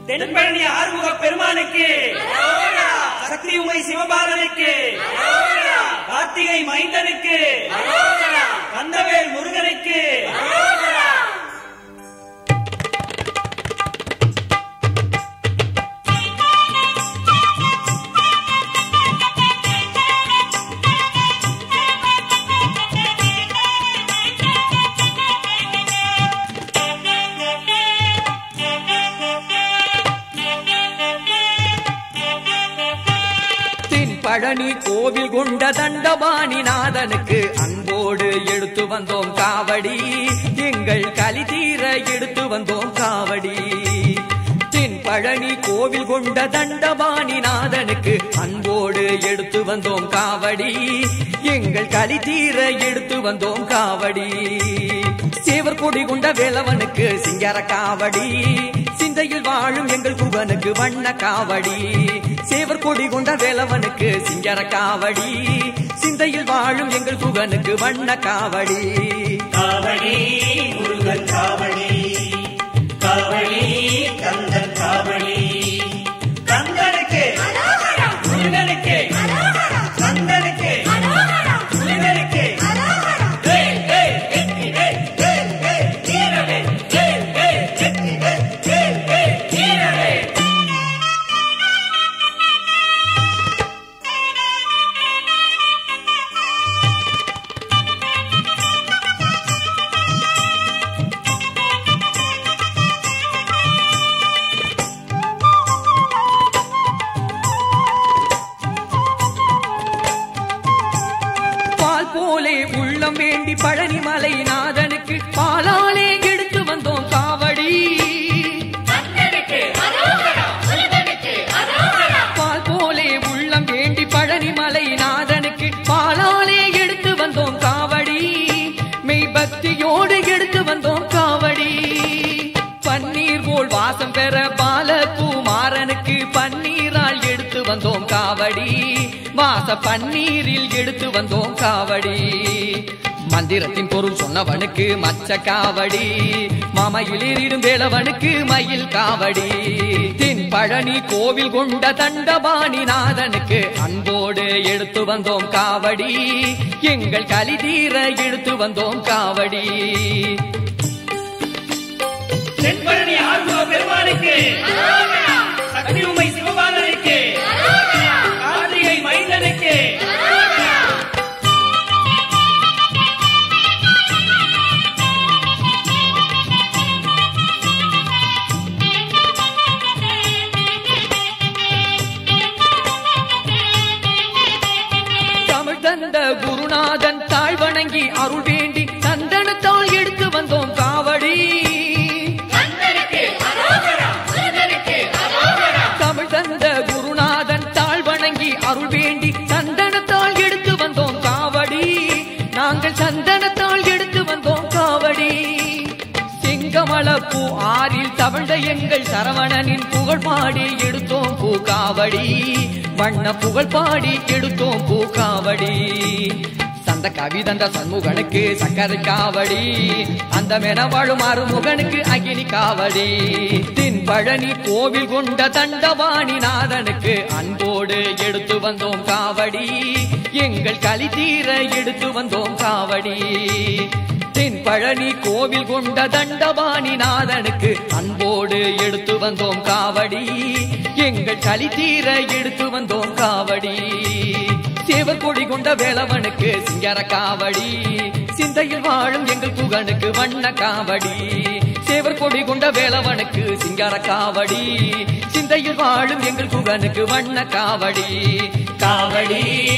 தென்பழனி ஆறுமுக பெருமானுக்கு சக்தி உமை சிவபாலனுக்கு கார்த்திகை மைந்தனுக்கு கந்தவேல் முருகனுக்கு தென் பழனி கோவில் கொண்ட தண்டபாணி நாதனுக்கு அன்போடு எடுத்து வந்தோம் காவடி எங்கள் கலி தீர எடுத்து வந்தோம் காவடி தென் பழனி கோவில் கொண்ட தண்டபாணி நாதனுக்கு அன்போடு எடுத்து வந்தோம் காவடி எங்கள் கலி தீர எடுத்து வந்தோம் காவடி சேவர் கொடி கொண்ட வேலவனுக்கு சிங்கார காவடி சிந்தையில் வாழும் எங்கள் குகனுக்கு வண்ண காவடி சேவர் கொடி கொண்ட வேலவனுக்கு சிங்கார காவடி சிந்தையில் வாழும் எங்கள் குகனுக்கு வண்ண காவடி காவடி முருகன் காவடி காவடி கந்தன் காவடி கந்தனுக்கு முருகனுக்கு கந்தனுக்கு முருகனுக்கு ஏய், ஏய், எட்டி, ஏய், ஏய், ஏய், வீரவே. ஏய், ஏய், எட்டி, ஏய், ஏய், ஏய், வீரவே. பால் போலே உள்ளம் வேண்டி பழனி மலை நாதனுக்கு பாலாலே எடுத்து வந்தோம் காவடி பால் போலே உள்ளம் வேண்டி பழனி மலை நாதனுக்கு பாலாலே எடுத்து வந்தோம் காவடி மெய் பக்தியோடு எடுத்து வந்தோம் காவடி பன்னீர் போல் வாசம் பெற பாலகுமாரனுக்கு பன்னீரால் எடுத்து வந்தோம் காவடி வாச பன்னீரில் எடுத்து வந்தோம் காவடி மந்திரத்தின் பொருள் சொன்னவனுக்கு மச்ச காவடி மாமையிலிடும் வேலவனுக்கு மயில் காவடி தென் பழனி கோவில் கொண்ட தண்டபாணி நாதனுக்கு அன்போடு எடுத்து வந்தோம் காவடி எங்கள் கலி தீர எடுத்து வந்தோம் காவடி தென்பழனி ஆறுமுக பெருமானுக்கு சக்தி உமை சிவபாலனுக்கு கார்த்திகை மைந்தனுக்கு தமிழ் தந்த குருநாதன் தாழ் வணங்கி அருள் வேண்டி சந்தனத்தால் எடுத்து வந்தோம் காவடி தமிழ் தந்த குருநாதன் தாழ் வணங்கி அருள் வேண்டி சந்தனத்தால் எடுத்து வந்தோம் காவடி நாங்கள் சந்தனத்தால் எடுத்து வந்தோம் காவடி செங்கமலப்பூ ஆறில் தவழ்ந்த எங்கள் சரவணனின் புகழ் பாடி எடுத்தோம் பூ காவடி வண்ண புகழ் பாடி எடுத்தோம் பூ காவடி சந்த கவிதந்த சண்முகனுக்கு சக்கரை காவடி அந்த மென வாழும் அருமுகனுக்கு அகினி காவடி தின் பழனி கோவில் கொண்ட தண்டவாணி நாதனுக்கு அன்போடு எடுத்து வந்தோம் காவடி எங்கள் களி தீர எடுத்து வந்தோம் காவடி தென் பழனி கோவில் கொண்ட தண்டபாணி நாதனுக்கு அன்போடு எடுத்து வந்தோம் காவடி எங்கள் களி தீர எடுத்து வந்தோம் காவடி சேவர் கொடி கொண்ட வேலவனுக்கு சிங்கர காவடி சிந்தையில் வாழும் எங்கள் புகனுக்கு வண்ண காவடி சேவர் கொடி கொண்ட வேலவனுக்கு சிங்கார காவடி சிந்தையில் வாழும் எங்கள் புகனுக்கு வண்ண காவடி காவடி